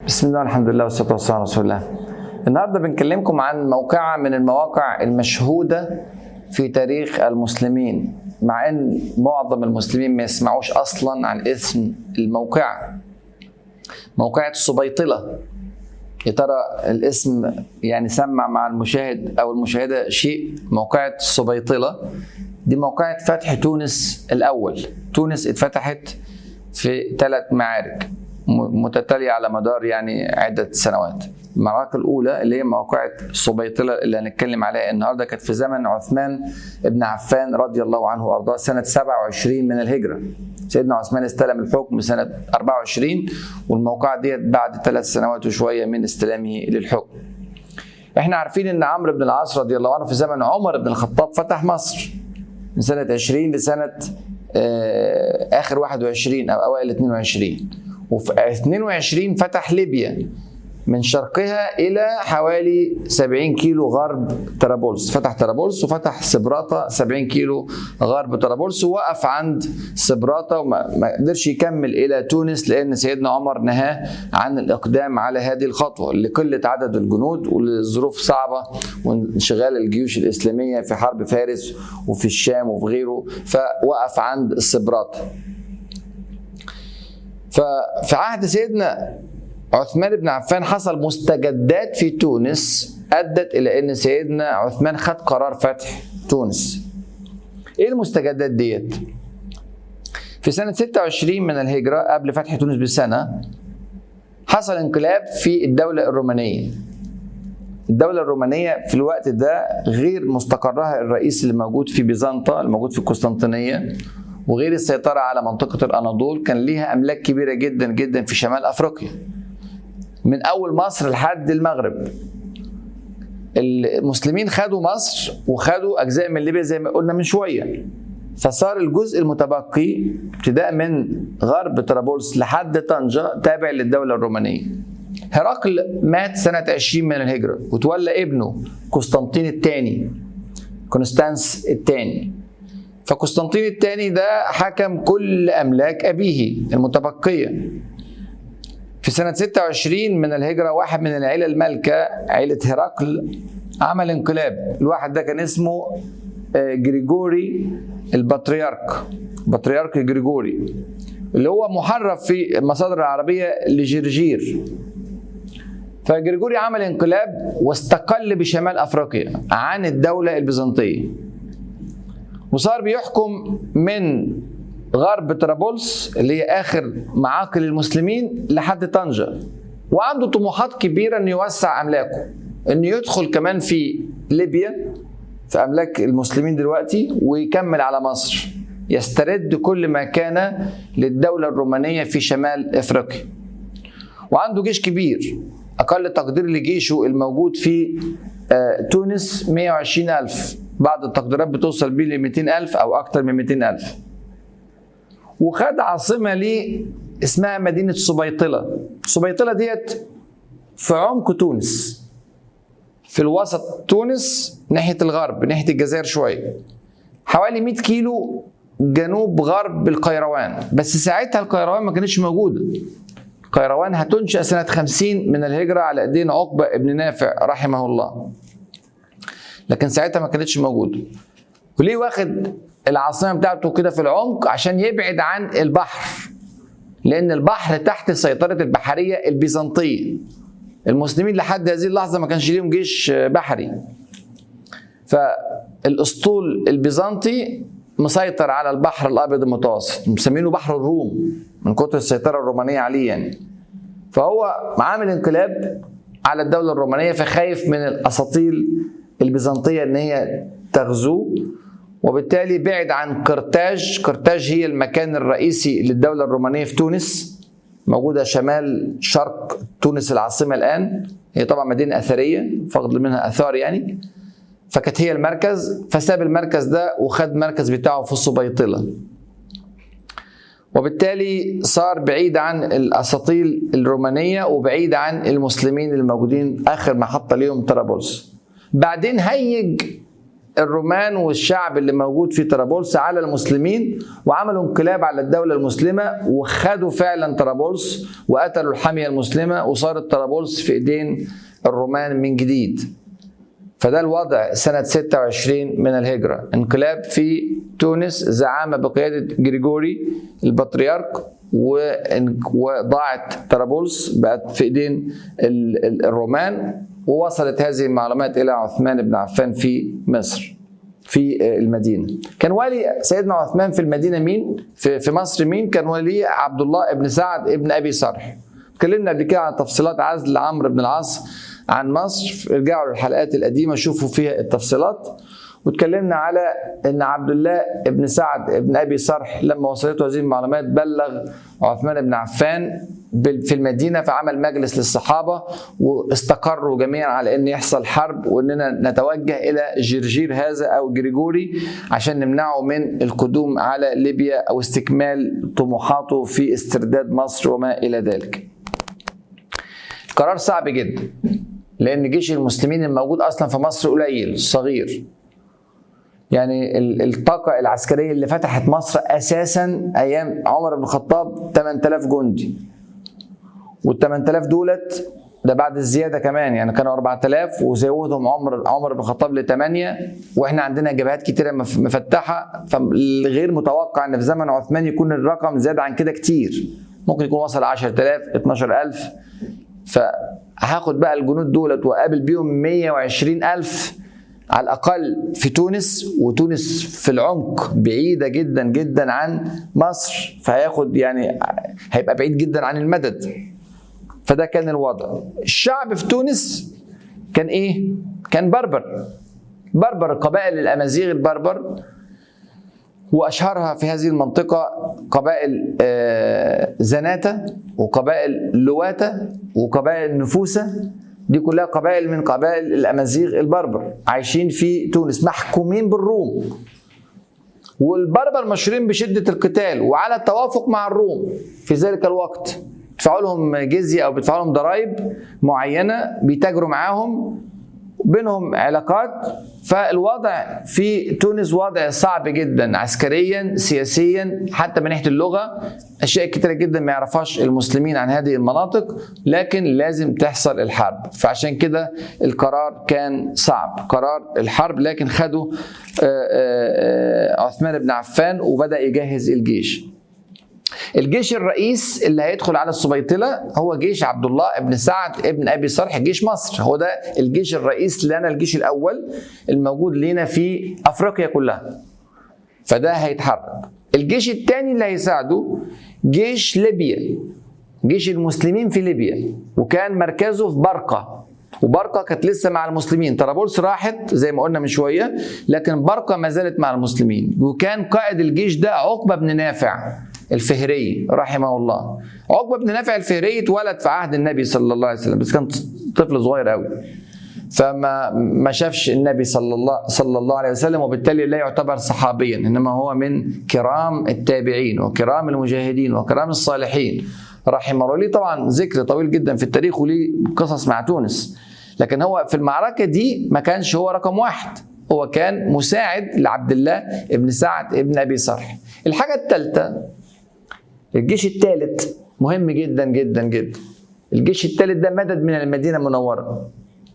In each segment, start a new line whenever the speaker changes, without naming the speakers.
بسم الله الحمد لله والصلاه والسلام على رسول الله. النهارده بنكلمكم عن موقعه من المواقع المشهوده في تاريخ المسلمين مع ان معظم المسلمين ما يسمعوش اصلا عن اسم الموقعه. موقعه السبيطله. يا ترى الاسم يعني سمع مع المشاهد او المشاهده شيء موقعه السبيطله دي موقعه فتح تونس الاول. تونس اتفتحت في ثلاث معارك متتالية على مدار يعني عدة سنوات المعركة الأولى اللي هي موقعة السبيطلة اللي هنتكلم عليها النهاردة كانت في زمن عثمان بن عفان رضي الله عنه وأرضاه سنة 27 من الهجرة سيدنا عثمان استلم الحكم سنة 24 والموقعة ديت بعد ثلاث سنوات وشوية من استلامه للحكم احنا عارفين ان عمرو بن العاص رضي الله عنه في زمن عمر بن الخطاب فتح مصر من سنة 20 لسنة آخر 21 أو أوائل 22 وفي 22 فتح ليبيا من شرقها الى حوالي 70 كيلو غرب طرابلس فتح طرابلس وفتح سبراتا 70 كيلو غرب طرابلس ووقف عند سبراتا وما قدرش يكمل الى تونس لان سيدنا عمر نهاه عن الاقدام على هذه الخطوه لقله عدد الجنود ولظروف صعبه وانشغال الجيوش الاسلاميه في حرب فارس وفي الشام وفي غيره فوقف عند سبراتا ففي عهد سيدنا عثمان بن عفان حصل مستجدات في تونس ادت الى ان سيدنا عثمان خد قرار فتح تونس. ايه المستجدات ديت؟ في سنة 26 من الهجرة قبل فتح تونس بسنة حصل انقلاب في الدولة الرومانية. الدولة الرومانية في الوقت ده غير مستقرها الرئيسي اللي موجود في بيزنطة الموجود في القسطنطينية وغير السيطرة على منطقة الأناضول كان ليها أملاك كبيرة جدا جدا في شمال أفريقيا من أول مصر لحد المغرب المسلمين خدوا مصر وخدوا أجزاء من ليبيا زي ما قلنا من شوية فصار الجزء المتبقي ابتداء من غرب طرابلس لحد طنجة تابع للدولة الرومانية هرقل مات سنة 20 من الهجرة وتولى ابنه قسطنطين الثاني كونستانس الثاني فقسطنطين الثاني ده حكم كل املاك ابيه المتبقيه في سنة 26 من الهجرة واحد من العيلة المالكة عيلة هرقل عمل انقلاب الواحد ده كان اسمه جريجوري البطريرك بطريرك جريجوري اللي هو محرف في المصادر العربية لجرجير فجريجوري عمل انقلاب واستقل بشمال افريقيا عن الدولة البيزنطية وصار بيحكم من غرب طرابلس اللي هي اخر معاقل المسلمين لحد طنجه وعنده طموحات كبيره انه يوسع املاكه انه يدخل كمان في ليبيا في املاك المسلمين دلوقتي ويكمل على مصر يسترد كل ما كان للدوله الرومانيه في شمال افريقيا وعنده جيش كبير اقل تقدير لجيشه الموجود في تونس 120 ألف بعض التقديرات بتوصل بيه ل 200 ألف أو أكثر من 200 ألف وخد عاصمة ليه اسمها مدينة سبيطلة سبيطلة ديت في عمق تونس في الوسط تونس ناحية الغرب ناحية الجزائر شوية حوالي 100 كيلو جنوب غرب القيروان بس ساعتها القيروان ما كانتش موجودة القيروان هتنشأ سنة 50 من الهجرة على ايدين عقبة ابن نافع رحمه الله لكن ساعتها ما كانتش موجوده وليه واخد العاصمه بتاعته كده في العمق عشان يبعد عن البحر لان البحر تحت سيطره البحريه البيزنطيه المسلمين لحد هذه اللحظه ما كانش ليهم جيش بحري فالاسطول البيزنطي مسيطر على البحر الابيض المتوسط مسمينه بحر الروم من كتر السيطره الرومانيه عليه يعني فهو عامل انقلاب على الدوله الرومانيه فخايف من الاساطيل البيزنطيه ان هي تغزوه وبالتالي بعد عن قرطاج قرطاج هي المكان الرئيسي للدوله الرومانيه في تونس موجوده شمال شرق تونس العاصمه الان هي طبعا مدينه اثريه فضل منها اثار يعني فكانت هي المركز فساب المركز ده وخد المركز بتاعه في السبيطله وبالتالي صار بعيد عن الاساطيل الرومانيه وبعيد عن المسلمين الموجودين اخر محطه ليهم طرابلس بعدين هيج الرومان والشعب اللي موجود في طرابلس على المسلمين وعملوا انقلاب على الدولة المسلمة وخدوا فعلا طرابلس وقتلوا الحامية المسلمة وصارت طرابلس في ايدين الرومان من جديد فده الوضع سنة 26 من الهجرة انقلاب في تونس زعامة بقيادة جريجوري البطريرك وضاعت طرابلس بقت في ايدين الرومان ووصلت هذه المعلومات الى عثمان بن عفان في مصر في المدينه كان والي سيدنا عثمان في المدينه مين في, في مصر مين كان ولي عبد الله بن سعد ابن ابي صرح اتكلمنا قبل كده عن تفصيلات عزل عمرو بن العاص عن مصر ارجعوا للحلقات القديمه شوفوا فيها التفصيلات واتكلمنا على ان عبد الله بن سعد بن ابي صرح لما وصلته هذه المعلومات بلغ عثمان بن عفان في المدينه فعمل مجلس للصحابه واستقروا جميعا على ان يحصل حرب واننا نتوجه الى جرجير هذا او جريجوري عشان نمنعه من القدوم على ليبيا او استكمال طموحاته في استرداد مصر وما الى ذلك. قرار صعب جدا لان جيش المسلمين الموجود اصلا في مصر قليل صغير يعني الطاقة العسكرية اللي فتحت مصر أساسا أيام عمر بن الخطاب 8000 جندي وال 8000 دولت ده بعد الزيادة كمان يعني كانوا 4000 وزودهم عمر عمر بن الخطاب ل 8 واحنا عندنا جبهات كتيرة مفتحة فغير متوقع ان في زمن عثمان يكون الرقم زاد عن كده كتير ممكن يكون وصل 10000 12000 فهاخد بقى الجنود دولت واقابل بيهم 120000 على الاقل في تونس وتونس في العمق بعيده جدا جدا عن مصر فهياخد يعني هيبقى بعيد جدا عن المدد فده كان الوضع الشعب في تونس كان ايه كان بربر بربر قبائل الامازيغ البربر واشهرها في هذه المنطقه قبائل زناتة وقبائل لواتة وقبائل نفوسة دي كلها قبائل من قبائل الامازيغ البربر عايشين في تونس محكومين بالروم والبربر مشهورين بشده القتال وعلى التوافق مع الروم في ذلك الوقت بيدفعوا لهم جزيه او بيدفعوا لهم ضرائب معينه بيتاجروا معاهم بينهم علاقات فالوضع في تونس وضع صعب جدا عسكريا سياسيا حتى من ناحيه اللغه اشياء كتيره جدا ما يعرفهاش المسلمين عن هذه المناطق لكن لازم تحصل الحرب فعشان كده القرار كان صعب قرار الحرب لكن خده عثمان بن عفان وبدا يجهز الجيش الجيش الرئيس اللي هيدخل على السبيطلة هو جيش عبد الله بن سعد ابن أبي صالح جيش مصر هو ده الجيش الرئيس لنا الجيش الأول الموجود لنا في أفريقيا كلها فده هيتحرك الجيش الثاني اللي هيساعده جيش ليبيا جيش المسلمين في ليبيا وكان مركزه في برقة وبرقة كانت لسه مع المسلمين طرابلس راحت زي ما قلنا من شوية لكن برقة ما زالت مع المسلمين وكان قائد الجيش ده عقبة بن نافع الفهري رحمه الله عقبه بن نافع الفهري اتولد في عهد النبي صلى الله عليه وسلم بس كان طفل صغير قوي فما ما شافش النبي صلى الله صلى الله عليه وسلم وبالتالي لا يعتبر صحابيا انما هو من كرام التابعين وكرام المجاهدين وكرام الصالحين رحمه الله ليه طبعا ذكر طويل جدا في التاريخ وليه قصص مع تونس لكن هو في المعركه دي ما كانش هو رقم واحد هو كان مساعد لعبد الله ابن سعد ابن ابي صرح الحاجه الثالثه الجيش الثالث مهم جدا جدا جدا الجيش الثالث ده مدد من المدينة المنورة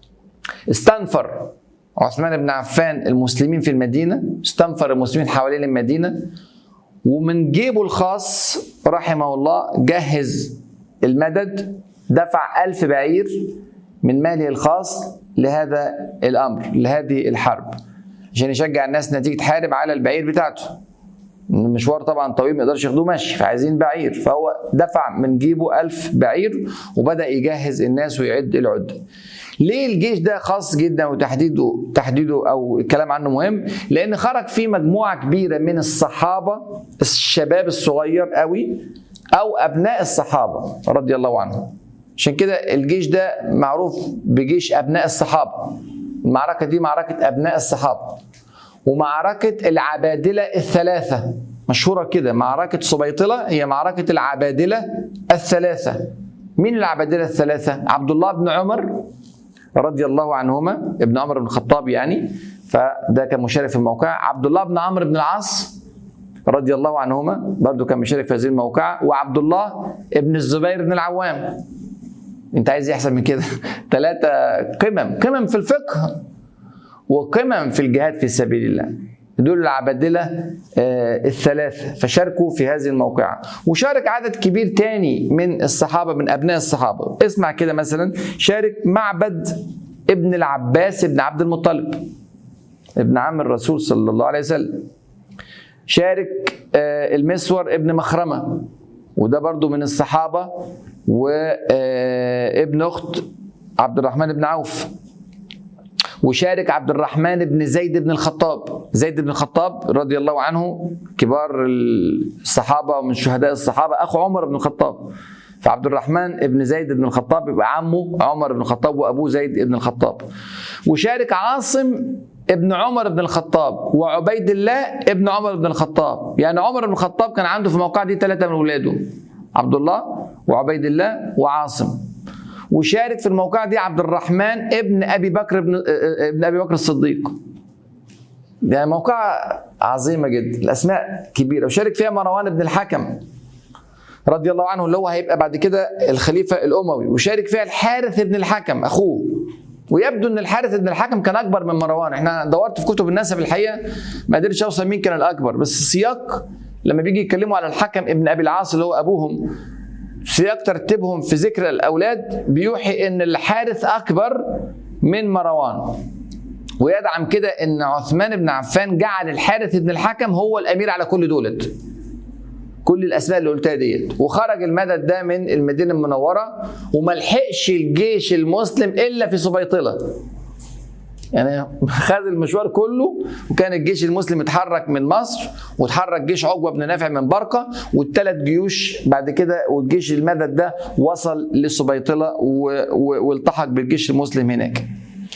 استنفر عثمان بن عفان المسلمين في المدينة استنفر المسلمين حوالين المدينة ومن جيبه الخاص رحمه الله جهز المدد دفع ألف بعير من ماله الخاص لهذا الأمر لهذه الحرب عشان يشجع الناس نتيجة تحارب على البعير بتاعته المشوار طبعا طويل ما يقدرش ياخدوه مشي فعايزين بعير فهو دفع من جيبه ألف بعير وبدأ يجهز الناس ويعد العدة ليه الجيش ده خاص جدا وتحديده تحديده او الكلام عنه مهم لان خرج فيه مجموعه كبيره من الصحابه الشباب الصغير قوي او ابناء الصحابه رضي الله عنهم عشان كده الجيش ده معروف بجيش ابناء الصحابه المعركه دي معركه ابناء الصحابه ومعركة العبادلة الثلاثة مشهورة كده معركة سبيطلة هي معركة العبادلة الثلاثة مين العبادلة الثلاثة؟ عبد الله بن عمر رضي الله عنهما ابن عمر بن الخطاب يعني فده كان مشارك في الموقع عبد الله بن عمرو بن العاص رضي الله عنهما برضه كان مشارك في هذه الموقعة وعبد الله ابن الزبير بن العوام انت عايز إيه احسن من كده ثلاثة قمم قمم في الفقه وقمم في الجهاد في سبيل الله دول العبادلة آه، الثلاثة فشاركوا في هذه الموقعة وشارك عدد كبير تاني من الصحابة من أبناء الصحابة اسمع كده مثلا شارك معبد ابن العباس ابن عبد المطلب ابن عم الرسول صلى الله عليه وسلم شارك آه، المسور ابن مخرمة وده برضو من الصحابة وابن أخت عبد الرحمن بن عوف وشارك عبد الرحمن بن زيد بن الخطاب زيد بن الخطاب رضي الله عنه كبار الصحابة ومن شهداء الصحابة أخو عمر بن الخطاب فعبد الرحمن بن زيد بن الخطاب يبقى عمه عمر بن الخطاب وأبوه زيد بن الخطاب وشارك عاصم ابن عمر بن الخطاب وعبيد الله ابن عمر بن الخطاب يعني عمر بن الخطاب كان عنده في الموقع دي ثلاثة من ولاده عبد الله وعبيد الله وعاصم وشارك في الموقع دي عبد الرحمن ابن ابي بكر ابن ابن ابي بكر الصديق يعني موقعة عظيمة جدا الأسماء كبيرة وشارك فيها مروان بن الحكم رضي الله عنه اللي هو هيبقى بعد كده الخليفة الأموي وشارك فيها الحارث بن الحكم أخوه ويبدو ان الحارث بن الحكم كان اكبر من مروان احنا دورت في كتب النسب الحقيقه ما قدرتش اوصل مين كان الاكبر بس السياق لما بيجي يتكلموا على الحكم ابن ابي العاص اللي هو ابوهم سياق ترتيبهم في ذكر الاولاد بيوحي ان الحارث اكبر من مروان ويدعم كده ان عثمان بن عفان جعل الحارث بن الحكم هو الامير على كل دولت كل الاسماء اللي قلتها ديت وخرج المدد ده من المدينه المنوره وما لحقش الجيش المسلم الا في سبيطله يعني خد المشوار كله وكان الجيش المسلم اتحرك من مصر وتحرك جيش عقبه بن نافع من برقه والثلاث جيوش بعد كده والجيش المدد ده وصل لسبيطله و- و- والتحق بالجيش المسلم هناك.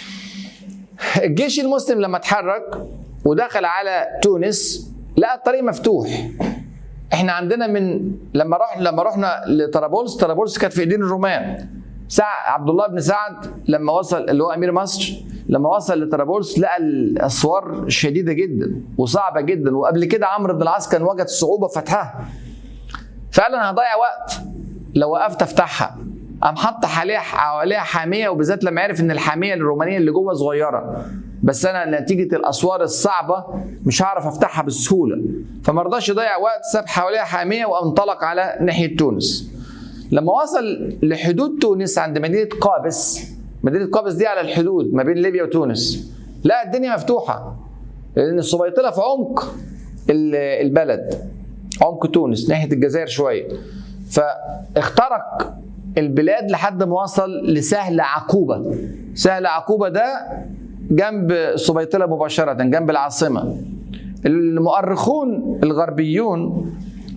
الجيش المسلم لما اتحرك ودخل على تونس لقى الطريق مفتوح احنا عندنا من لما رحنا لما رحنا لطرابلس طرابلس كانت في ايدين الرومان سعد عبد الله بن سعد لما وصل اللي هو امير مصر لما وصل لطرابلس لقى الاسوار شديده جدا وصعبه جدا وقبل كده عمرو بن العاص كان وجد صعوبه في فتحها فعلا هضيع وقت لو وقفت افتحها قام حط حواليها حواليها حاميه وبالذات لما عرف ان الحاميه الرومانيه اللي جوه صغيره بس انا نتيجه الاسوار الصعبه مش هعرف افتحها بسهوله فما رضاش يضيع وقت ساب حواليها حاميه وانطلق على ناحيه تونس لما وصل لحدود تونس عند مدينه قابس مدينه قابس دي على الحدود ما بين ليبيا وتونس لا الدنيا مفتوحه لان السبيطله في عمق ال- البلد عمق تونس ناحيه الجزائر شويه فاخترق البلاد لحد ما وصل لسهل عقوبه سهل عقوبه ده جنب سبيطله مباشره جنب العاصمه المؤرخون الغربيون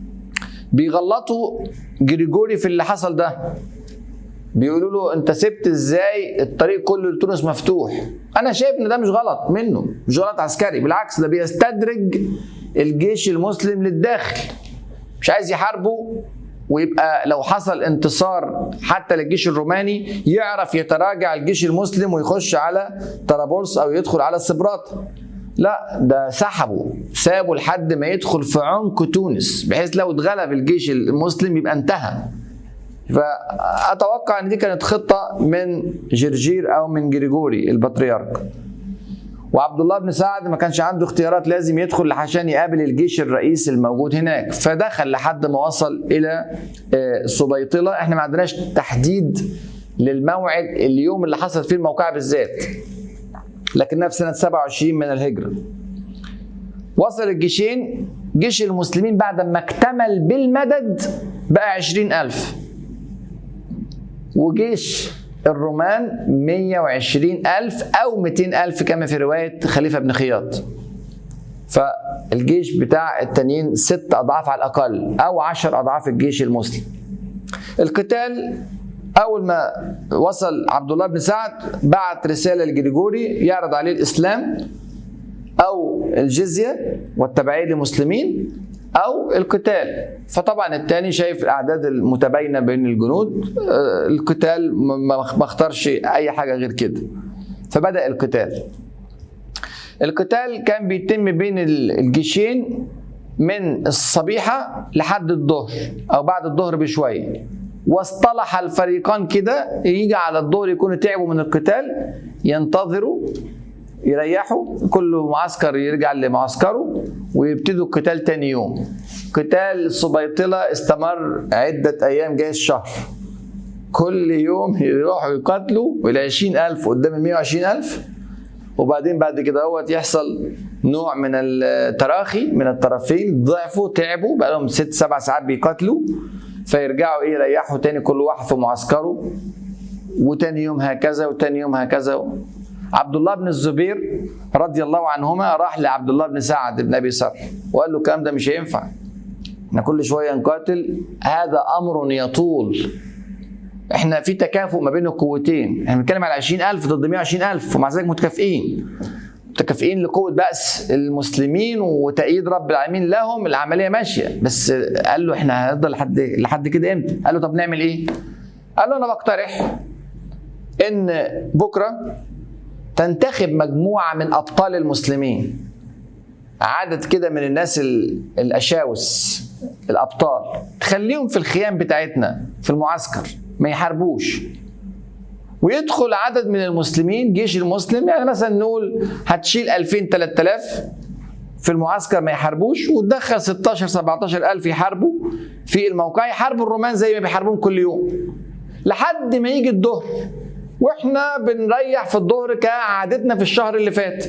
بيغلطوا جريجوري في اللي حصل ده بيقولوا له انت سبت ازاي الطريق كله لتونس مفتوح انا شايف ان ده مش غلط منه مش غلط عسكري بالعكس ده بيستدرج الجيش المسلم للداخل مش عايز يحاربه ويبقى لو حصل انتصار حتى للجيش الروماني يعرف يتراجع الجيش المسلم ويخش على طرابلس او يدخل على سبراط لا ده سحبه سابه لحد ما يدخل في عمق تونس بحيث لو اتغلب الجيش المسلم يبقى انتهى فاتوقع ان دي كانت خطه من جرجير او من جريجوري البطريرك وعبد الله بن سعد ما كانش عنده اختيارات لازم يدخل عشان يقابل الجيش الرئيسي الموجود هناك فدخل لحد ما وصل الى آه، سبيطله احنا ما عندناش تحديد للموعد اليوم اللي حصل فيه الموقعة بالذات لكنها في سنة 27 من الهجرة وصل الجيشين جيش المسلمين بعد ما اكتمل بالمدد بقى عشرين ألف وجيش الرومان 120 ألف أو 200 ألف كما في رواية خليفة بن خياط فالجيش بتاع التانيين ست أضعاف على الأقل أو عشر أضعاف الجيش المسلم القتال أول ما وصل عبد الله بن سعد بعت رسالة لجريجوري يعرض عليه الإسلام أو الجزية والتبعية للمسلمين أو القتال فطبعا الثاني شايف الأعداد المتباينة بين الجنود آه، القتال ما ما اختارش أي حاجة غير كده فبدأ القتال القتال كان بيتم بين الجيشين من الصبيحة لحد الظهر أو بعد الظهر بشوية واصطلح الفريقان كده يجي على الظهر يكونوا تعبوا من القتال ينتظروا يريحوا كل معسكر يرجع لمعسكره ويبتدوا القتال تاني يوم قتال سبيطلة استمر عدة أيام جاي الشهر كل يوم يروحوا يقاتلوا ال 20000 قدام ال 120000 وبعدين بعد كده هو يحصل نوع من التراخي من الطرفين ضعفوا تعبوا بقى لهم ست سبع ساعات بيقاتلوا فيرجعوا ايه يريحوا تاني كل واحد في معسكره وتاني يوم هكذا وتاني يوم هكذا عبد الله بن الزبير رضي الله عنهما راح لعبد الله بن سعد بن ابي سر وقال له الكلام ده مش هينفع احنا كل شويه نقاتل هذا امر يطول احنا في تكافؤ ما بين القوتين احنا بنتكلم على 20000 ضد 120000 ومع ذلك متكافئين متكافئين لقوه باس المسلمين وتأييد رب العالمين لهم العمليه ماشيه بس قال له احنا هنفضل لحد لحد كده امتى؟ قال له طب نعمل ايه؟ قال له انا بقترح ان بكره تنتخب مجموعه من ابطال المسلمين عدد كده من الناس الاشاوس الابطال تخليهم في الخيام بتاعتنا في المعسكر ما يحاربوش ويدخل عدد من المسلمين جيش المسلم يعني مثلا نقول هتشيل 2000 3000 في المعسكر ما يحاربوش وتدخل 16 17 ألف يحاربوا في الموقع يحاربوا الرومان زي ما بيحاربون كل يوم لحد ما يجي الظهر واحنا بنريح في الظهر كعادتنا في الشهر اللي فات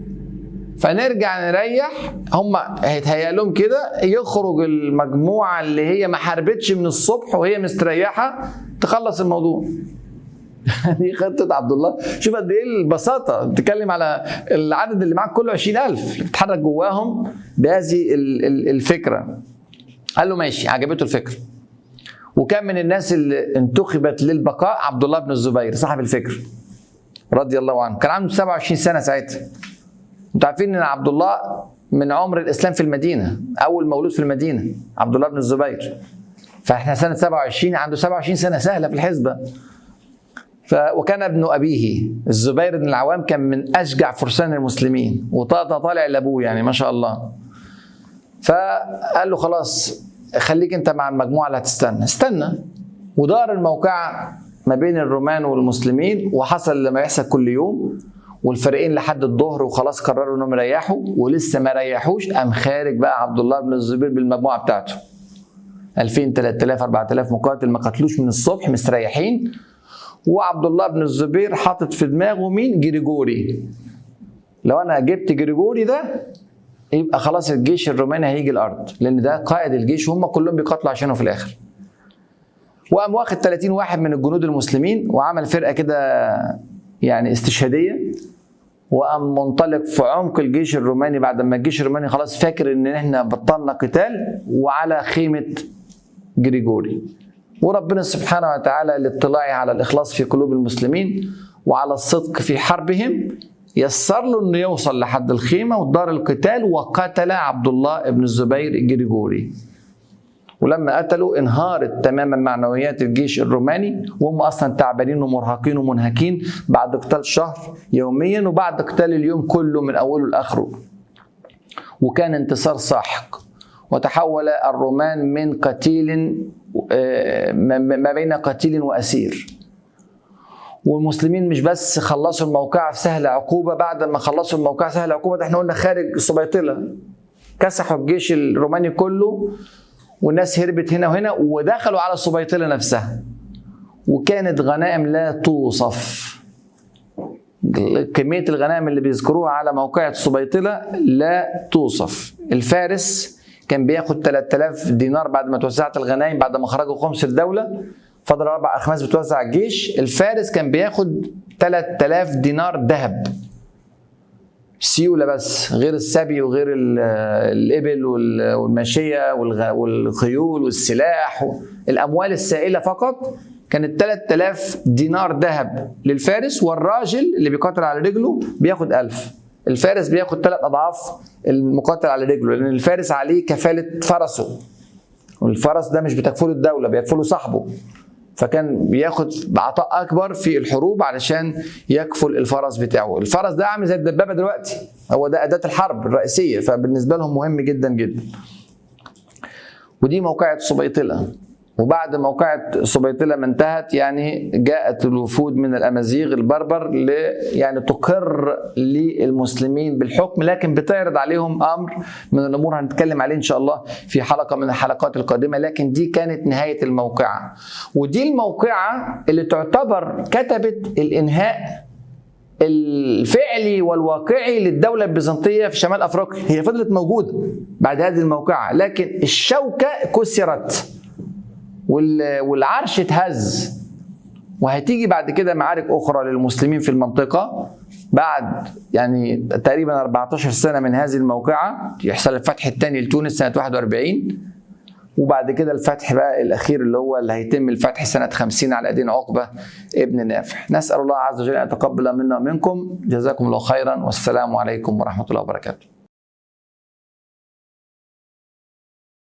فنرجع نريح هم هيتهيأ لهم كده يخرج المجموعه اللي هي ما حاربتش من الصبح وهي مستريحه تخلص الموضوع دي خطه عبد الله شوف قد ايه البساطه بتتكلم على العدد اللي معاك كله 20000 بتتحرك جواهم بهذه الفكره قال له ماشي عجبته الفكره وكان من الناس اللي انتخبت للبقاء عبد الله بن الزبير صاحب الفكر رضي الله عنه كان عنده 27 سنه ساعتها انتوا عارفين ان عبد الله من عمر الاسلام في المدينه اول مولود في المدينه عبد الله بن الزبير فاحنا سنه 27 عنده 27 سنه سهله في الحسبه ف وكان ابن ابيه الزبير بن العوام كان من اشجع فرسان المسلمين وطاطا طالع لابوه يعني ما شاء الله فقال له خلاص خليك انت مع المجموعه اللي هتستنى استنى ودار الموقعه ما بين الرومان والمسلمين وحصل لما يحصل كل يوم والفريقين لحد الظهر وخلاص قرروا انهم يريحوا ولسه ما ريحوش قام خارج بقى عبد الله بن الزبير بالمجموعه بتاعته 2000 3000 4000 مقاتل ما قتلوش من الصبح مستريحين وعبد الله بن الزبير حاطط في دماغه مين جريجوري لو انا جبت جريجوري ده يبقى خلاص الجيش الروماني هيجي الارض لان ده قائد الجيش وهم كلهم بيقاتلوا عشانه في الاخر وقام واخد 30 واحد من الجنود المسلمين وعمل فرقه كده يعني استشهاديه وقام منطلق في عمق الجيش الروماني بعد ما الجيش الروماني خلاص فاكر ان احنا بطلنا قتال وعلى خيمه جريجوري وربنا سبحانه وتعالى الاطلاع على الاخلاص في قلوب المسلمين وعلى الصدق في حربهم يسر له انه يوصل لحد الخيمه ودار القتال وقتل عبد الله بن الزبير الجريجوري ولما قتلوا انهارت تماما معنويات الجيش الروماني وهم اصلا تعبانين ومرهقين ومنهكين بعد قتال شهر يوميا وبعد قتال اليوم كله من اوله لاخره. وكان انتصار ساحق وتحول الرومان من قتيل ما بين قتيل واسير. والمسلمين مش بس خلصوا الموقعة في سهل عقوبة بعد ما خلصوا الموقعة سهل عقوبة ده احنا قلنا خارج سبيطلة كسحوا الجيش الروماني كله والناس هربت هنا وهنا ودخلوا على السبيطلة نفسها وكانت غنائم لا توصف كمية الغنائم اللي بيذكروها على موقعة السبيطلة لا توصف الفارس كان بياخد 3000 دينار بعد ما توزعت الغنائم بعد ما خرجوا خمس الدولة فضل أربع أخماس بتوزع الجيش الفارس كان بياخد 3000 دينار ذهب سيولة بس غير السبي وغير الإبل والماشية والخيول والسلاح الأموال السائلة فقط كانت 3000 دينار ذهب للفارس والراجل اللي بيقاتل على رجله بياخد 1000 الفارس بياخد ثلاث أضعاف المقاتل على رجله لأن الفارس عليه كفالة فرسه والفرس ده مش بتكفله الدولة بيكفله صاحبه فكان بياخد بعطاء اكبر في الحروب علشان يكفل الفرس بتاعه الفرس ده عامل زي الدبابه دلوقتي هو ده اداه الحرب الرئيسيه فبالنسبه لهم مهم جدا جدا ودي موقعة سبيطلة وبعد موقعة سبيطلة ما انتهت يعني جاءت الوفود من الأمازيغ البربر ل يعني تقر للمسلمين بالحكم لكن بتعرض عليهم أمر من الأمور هنتكلم عليه إن شاء الله في حلقة من الحلقات القادمة لكن دي كانت نهاية الموقعة ودي الموقعة اللي تعتبر كتبت الإنهاء الفعلي والواقعي للدولة البيزنطية في شمال أفريقيا هي فضلت موجودة بعد هذه الموقعة لكن الشوكة كسرت والعرش اتهز وهتيجي بعد كده معارك أخرى للمسلمين في المنطقة بعد يعني تقريبا 14 سنة من هذه الموقعة يحصل الفتح الثاني لتونس سنة 41 وبعد كده الفتح بقى الاخير اللي هو اللي هيتم الفتح سنه 50 على ايدين عقبه ابن نافع نسال الله عز وجل ان يتقبل منا ومنكم جزاكم الله خيرا والسلام عليكم ورحمه الله وبركاته